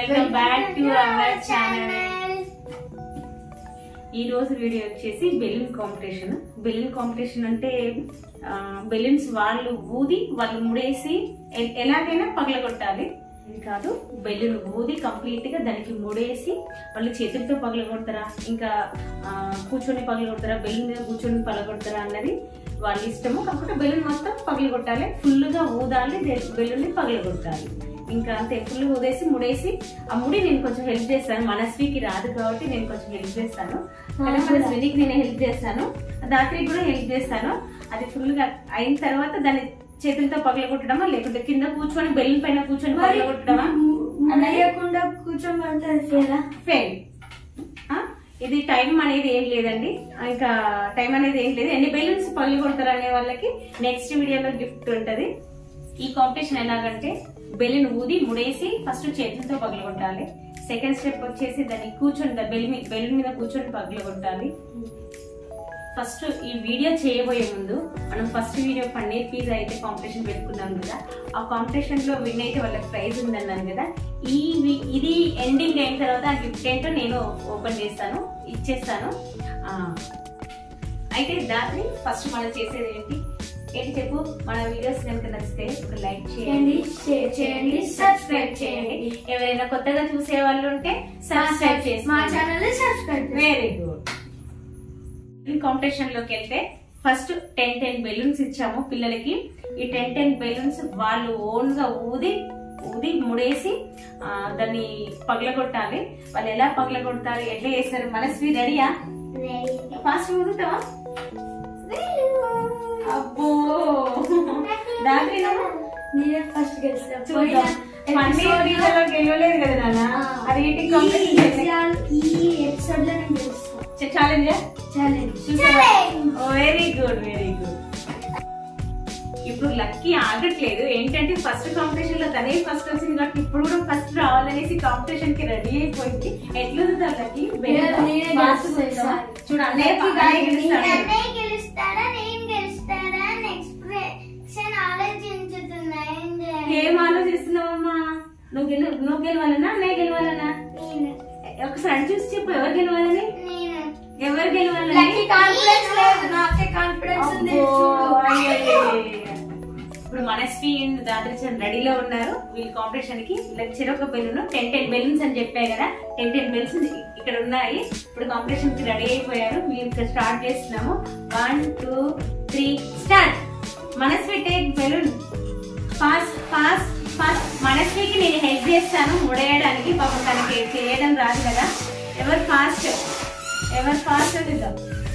Welcome back to our channel ఈ రోజు video వచ్చేసి బెలూన్ కాంపిటీషన్ బెలూన్ కాంపిటీషన్ అంటే బెలూన్స్ వాళ్ళు ఊది వాళ్ళు ముడేసి ఎ- ఎలాగైనా పగలగొట్టాలి ఇది కాదు బెలూన్ ఊది కంప్లీట్ గా దానికి ముడేసి వాళ్ళు చేతులతో పగలగొడతారా ఇంకా ఆ, కూర్చొని పగలగొడతారా బెలూన్ మీద కూర్చొని పగలగొడతారా అన్నది వాళ్ళ ఇష్టము కాకపోతే బెలూన్ మొత్తం పగలగొట్టాలి ఫుల్ గా ఊదాలి బెలూన్ ని పగలగొట్టాలి ఇంకా అంతే ఫుల్ ఊదేసి ముడేసి ఆ ముడి నేను కొంచెం హెల్ప్ చేస్తాను మనస్వికి రాదు కాబట్టి నేను కొంచెం హెల్ప్ చేస్తాను కానీ మన స్వినికి నేను హెల్ప్ చేస్తాను దాత్రికి కూడా హెల్ప్ చేస్తాను అది ఫుల్ గా అయిన తర్వాత దాన్ని చేతులతో పగలగొట్టడమా లేకుంటే కింద కూర్చొని బెల్లిన పైన కూర్చొని పగలగొట్టడమా లేకుండా కూర్చోమంటారు ఫేరా ఫెయిల్ ఇది టైం అనేది ఏం లేదండి ఇంకా టైం అనేది ఏం లేదు ఎన్ని బెలూన్స్ పగలగొడతారు అనే వాళ్ళకి నెక్స్ట్ వీడియోలో గిఫ్ట్ ఉంటది ఈ కాంపిటీషన్ ఎలాగంటే బెలూన్ ఊది ముడేసి ఫస్ట్ చేతులతో పగలగొట్టాలి సెకండ్ స్టెప్ వచ్చేసి దాన్ని కూర్చొని బెలూన్ బెలూన్ మీద కూర్చొని పగలగొట్టాలి ఫస్ట్ ఈ వీడియో చేయబోయే ముందు మనం ఫస్ట్ వీడియో పన్నీర్ పిజ్జా అయితే కాంపిటీషన్ పెట్టుకున్నాం కదా ఆ కాంపిటీషన్ లో విన్ అయితే వాళ్ళకి ప్రైజ్ ఉందన్నాను కదా ఈ వి- ఇది ఎండింగ్ అయిన తర్వాత ఆ గిఫ్ట్ ఏంటో నేను ఓపెన్ చేస్తాను ఇచ్చేస్తాను ఆ, అయితే దాన్ని ఫస్ట్ మనం చేసేది ఏంటి ఏంటి చెప్పు మన వీడియోస్ కనుక నచ్చితే ఒక లైక్ చేయండి షేర్ చేయండి సబ్స్క్రైబ్ చేయండి ఎవరైనా కొత్తగా చూసే వాళ్ళు ఉంటే సబ్స్క్రైబ్ చేసి మా ఛానల్ ని సబ్స్క్రైబ్ వెరీ గుడ్ కాంపిటీషన్ లోకి వెళ్తే ఫస్ట్ టెన్ టెన్ బెలూన్స్ ఇచ్చాము పిల్లలకి ఈ టెన్ టెన్ బెలూన్స్ వాళ్ళు ఓన్ గా ఊది ఊది ముడేసి ఆ, దాన్ని పగలగొట్టాలి వాళ్ళు ఎలా పగలగొడతారు ఎట్లా చేస్తారు మనస్వి రెడీయా ఫాస్ట్ ఊదుతావా అబ్బో దాంట్లో నేనే ఫస్ట్ గెలిస్తా చూద్దాం పన్నీర్ పిజ్జాలో గెలవలేదు కదా నాన్న అది ఏంటి కాంపిటీషన్ ఈ ఎపిసోడ్ లో నేను గెలుస్తా challenge challenge very good very good ఇప్పుడు లక్కీ ఆగట్లేదు ఏంటంటే ఫస్ట్ కాంపిటీషన్ లో తనే ఫస్ట్ వచ్చింది కాబట్టి ఇప్పుడు కూడా ఫస్ట్ రావాలనేసి కాంపిటీషన్ కి రెడీ అయిపోయింది ఎట్లుంది లక్కీ నేను- నేనే గెలుస్తా. చూడు అన్నయ్యకి గాయ గెలుస్తాడు అన్నయ్య గెలుస్తాడా నేను గెలుస్తాడా నెక్స్ట్ ప్రెషన్ ఆలోచించుతున్నా ఏం చేయాలి ఏం ఆలోచిస్తున్నావమ్మా నువ్వు గెలు నువ్వు గెలవాలన్నా అన్నయ్య గెలవాలన్నా నేను ఒకసారి చూసి చెప్పు ఎవరు గెలవాలని నేను ఎవరు గెలవాలని లక్కీ కాన్ఫిడెన్స్ లేదు నాకే కాన్ఫిడెన్స్ ఉంది అబ్బో, చూడు. అయ్యయ్యయ్యయ్య. ఇప్పుడు మనస్వి దాదరిచంద్ రెడీలో ఉన్నారు వీళ్ళ కాంపిటీషన్ కి వీళ్ళకి చెరొక బెలూన్ టెన్ టెన్ బెలూన్స్ అని చెప్పాయి కదా టెన్ టెన్ బెలూన్స్ ఇక్కడ ఉన్నాయి ఇప్పుడు కాంపిటీషన్ కి రెడీ అయిపోయారు మేము ఇక్కడ స్టార్ట్ చేస్తున్నాము one two three start Manasvi take balloon fast fast fast మనస్వికి నేను హెల్ప్ చేస్తాను ముడేయడానికి పాపం తనకి చేయడం రాదు కదా ఎవరు ఫాస్ట్ ఎవరు ఫాస్ట్ చూద్దాం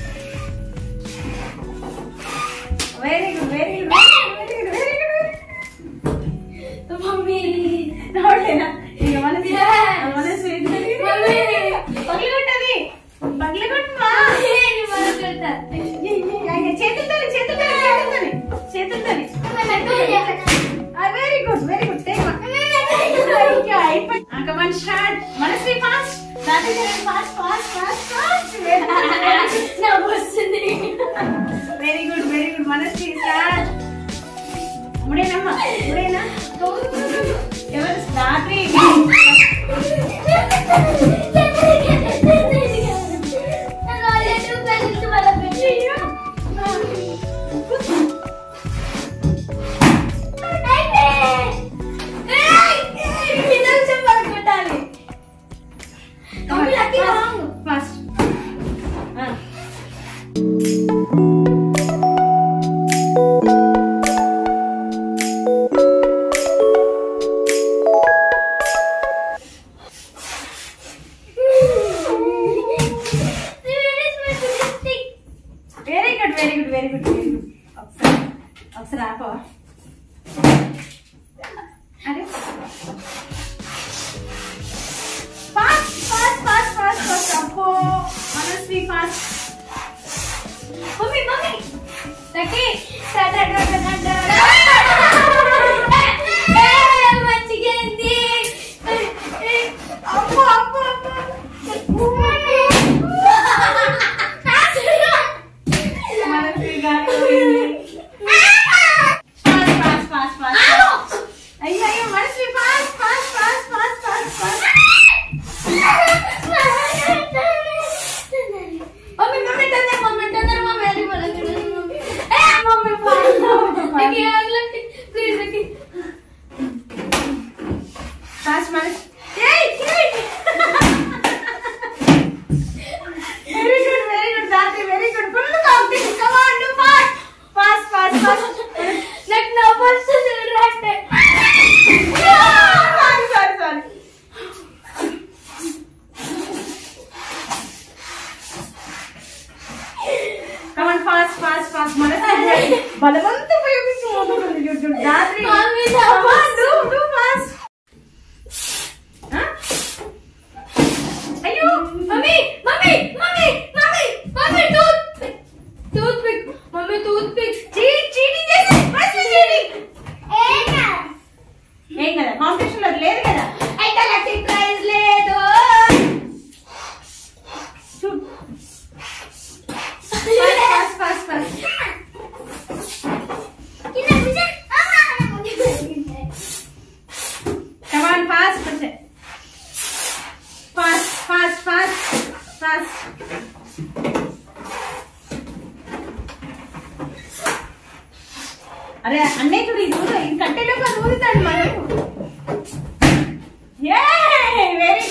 very good very good very good very good mummy రావట్లేదా ఇక మనసు Yes. మనసు మమ్మీ. పగిలిగొట్టది పగిలిగొట్టమా నేను మొదలు పెడతా. చేతులతో చేతులతో చేతులతో చేతులతో very good very good take come on start మనసు fast fast fast fast fast నాకు వస్తుంది very good very good Manasvi start ముడేనమ్మా ముడేనా ఎవరు రాత్రి fast very good very good very good very good ఒకసారి ఒకసారి ఆపవా అదే fast fast fast fast fast అబ్బో Manasvi fast mummy mummy Lucky అబ్బో అబ్బో అబ్బో మనస్వి గారు ఫాస్ట్ ఫాస్ట్ ఫాస్ట్ ఫాస్ట్ అయ్యో అయ్యో Manasvi fast fast fast fast fast fast fast మనస్ very good very good Dhatri very good full competition come on do fast fast fast fast నాకు నవ్వు వస్తుంది రాస్తే sorry sorry sorry come on fast fast fast మన బలవంత ఉపయోగించి మొదలుంది చూడు రాత్రి మమ్మీ, నా డూ డూ ఫాస్ట్ అయ్యో mummy mummy mummy mummy mummy toothpick toothpick mummy toothpick చీటి చీటి చేసి ఫస్ట్ చీటి ఏం కదా కాంపిటీషన్ లో అది లేదు కదా అయితే లక్కీ ప్రైజ్ లేదు చూడు fast fast fast come on fast fast fast fast fast అరే అన్నయ్య చూడు ఇది ఊరు ఇది కట్టెలోకి అది ఊరుతాడు మనం very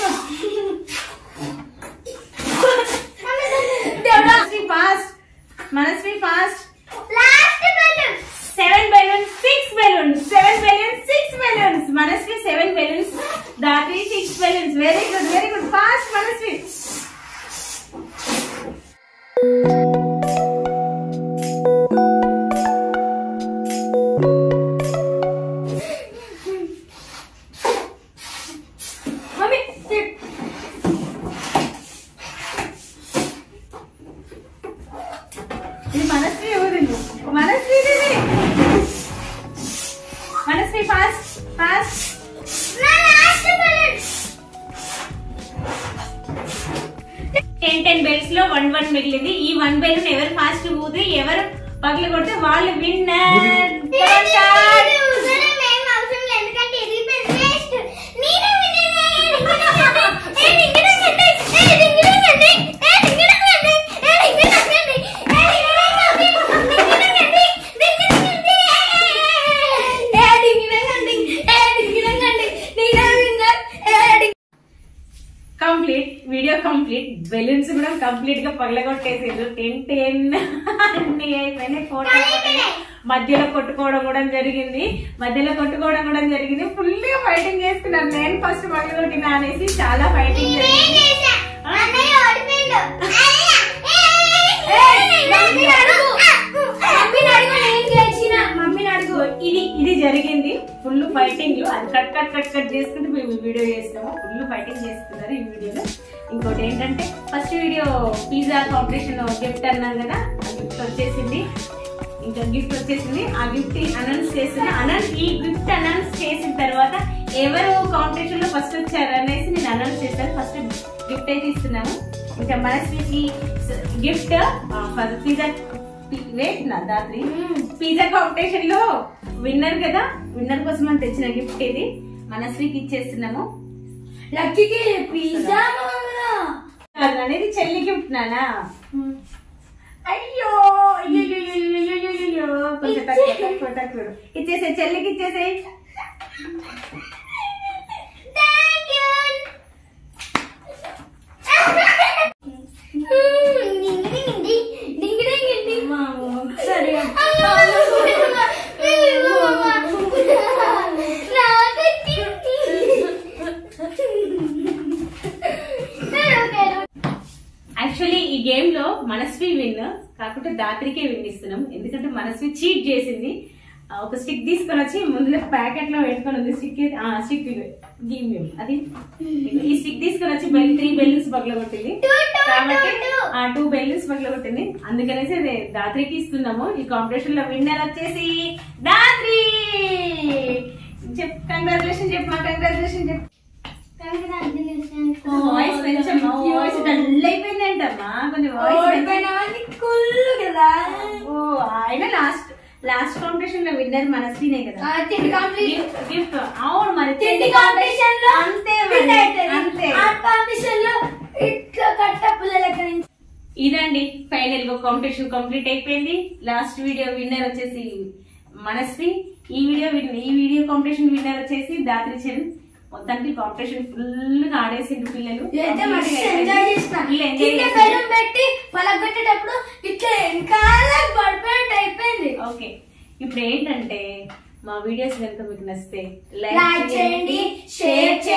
good Manasvi fast Manasvi fast seven balloons six balloons seven balloons six balloons Manasvi seven balloons దాటి six balloons very good very good fast Manasvi mummy ఇది మనస్వి ఊరింది మనస్వి ఇది Manasvi fast fast ten ten బెల్స్ లో వన్ వన్ మిగిలింది ఈ వన్ బెలూన్ ఎవరు ఫాస్ట్ ఊది ఎవరు పగిలి కొడితే వాళ్ళు winner complete video complete balloons కూడా కంప్లీట్ గా పగలగొట్టేసిండ్రు టెన్ టెన్ అన్ని అయిపోయినాయి ఫోటో మధ్యలో కొట్టుకోవడం కూడా జరిగింది మధ్యలో కొట్టుకోవడం కూడా జరిగింది ఫుల్ గా ఫైటింగ్ చేసుకున్నాను నేను ఫస్ట్ పగలగొట్టినా అనేసి చాలా ఫైటింగ్ జరిగింది ఇదిగో ఇది ఇది జరిగింది ఫుల్ ఫైటింగ్ అది కట్ కట్ కట్ కట్ చేసుకుంటూ మేము వీడియో చేస్తాము ఫుల్ ఫైటింగ్ చేస్తున్నారు ఈ వీడియోలో ఇంకోటి ఏంటంటే first video pizza competition gift అన్నాను కదా ఆ గిఫ్ట్ వచ్చేసింది ఇంకా గిఫ్ట్ వచ్చేసింది ఆ గిఫ్ట్ అనౌన్స్ చేస్తున్నా అనౌన్స్ ఈ గిఫ్ట్ అనౌన్స్ చేసిన తర్వాత ఎవరు కాంపిటీషన్ లో ఫస్ట్ వచ్చారు అనేసి నేను అనౌన్స్ చేస్తాను ఫస్ట్ గిఫ్ట్ అయితే ఇస్తున్నాము ఇంకా మనస్వికి గిఫ్ట్ పిజ్జా వెయిట్ నా దాత్రి పిజ్జా కాంపిటీషన్ లో విన్నర్ కదా విన్నర్ కోసం అని తెచ్చిన గిఫ్ట్ ఇది మనస్వికి ఇచ్చేస్తున్నాము లక్కీకి పిజ్జా అది అనేది చెల్లి గిఫ్ట్ నానా అయ్యో అయ్యో, అయ్యో, అయ్యో, అయ్యో, అయ్యో, అయ్యో. కొంచెం తక్కువ, తక్కువ, తక్కువ. ఇచ్చేసే చెల్లికి ఇచ్చేసే సరే యాక్చువల్లీ ఈ గేమ్ లో మనస్వి విన్ కాకుంటే దాత్రికే విన్ ఇస్తున్నాం ఎందుకంటే మనస్వి చీట్ చేసింది ఆ, ఒక స్టిక్ తీసుకొని వచ్చి ముందులో ప్యాకెట్ లో పెట్టుకొని ఉంది స్టిక్ స్టిక్ గేమ్ అది ఈ స్టిక్ తీసుకొని వచ్చి బెల్ త్రీ బెలూన్స్ పగలగొట్టింది కాబట్టి ఆ టూ బెలూన్స్ పగలగొట్టింది అందుకనేసి అదే దాత్రికి ఇస్తున్నాము ఈ కాంపిటీషన్ లో విన్నర్ వచ్చేసి దాత్రి చెప్ కంగ్రాచులేషన్ చెప్పు మా కంగ్రాచులేషన్ చెప్పు వాయిస్ కొంచెం వాయిస్ డల్ అయిపోయిందంటమ్మా కొంచెం వాయిస్ ఓడిపోయినావని కుళ్ళు కదా ఓ ఆయన లాస్ట్ లాస్ట్ కాంపిటీషన్ లో విన్నర్ మనస్వినే కదా ఆ, తిండి కంప్లీట్ గిఫ్ట్ గిఫ్ట్ అవును మరి తిండి కాంపిటీషన్ లో అంతే win మరి అవుతుంది. అంతే ఆ కాంపిటీషన్ లో ఇట్లా కట్ట పుల్లల నుంచి ఇదండి ఫైనల్ గా కాంపిటీషన్ కంప్లీట్ అయిపోయింది లాస్ట్ వీడియో విన్నర్ వచ్చేసి మనస్వి ఈ వీడియో win- ఈ వీడియో కాంపిటీషన్ విన్నర్ వచ్చేసి దాత్రి చరణ్ మొత్తానికి కాంపిటీషన్ ఫుల్ గా ఆడేసిండ్రు పిల్లలు అయితే మస్తు Completely ఎంజాయ్ అయిపోయింది. చేసిన Full enjoy కింద చేసిండ్రు. బెలూన్ పెట్టి పలగొట్టేటప్పుడు ఇట్లా వెనకాల పడిపోయినట్టు అయిపోయింది ఓకే ఇప్పుడు ఏంటంటే మా వీడియోస్ కనుక మీకు నచ్చితే లైక్ చేయండి షేర్ చేయండి